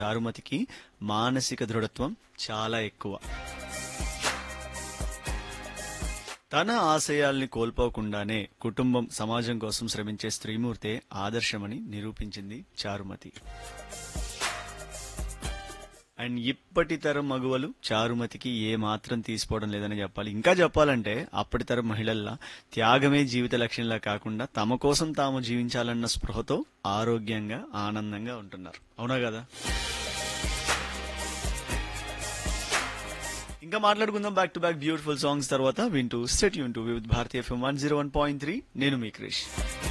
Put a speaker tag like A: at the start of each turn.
A: చారుమతికి మానసిక దృఢత్వం చాలా ఎక్కువ తన ఆశయాల్ని కోల్పోకుండానే కుటుంబం సమాజం కోసం శ్రమించే స్త్రీమూర్తే ఆదర్శమని నిరూపించింది చారుమతి అండ్ ఇప్పటి తరం మగువలు చారుమతికి ఏ మాత్రం తీసిపోవడం లేదని చెప్పాలి ఇంకా చెప్పాలంటే అప్పటి తరం మహిళల్లా త్యాగమే జీవిత లక్ష్యంలా కాకుండా తమ కోసం తాము జీవించాలన్న స్పృహతో ఆరోగ్యంగా ఆనందంగా ఉంటున్నారు అవునా కదా ఇంకా మాట్లాడుకుందాం back to back beautiful songs తర్వాత వింటూ స్టెట్ యూన్ టు విత్ భారతీయ F M one zero one point three నేను మీ క్రిష్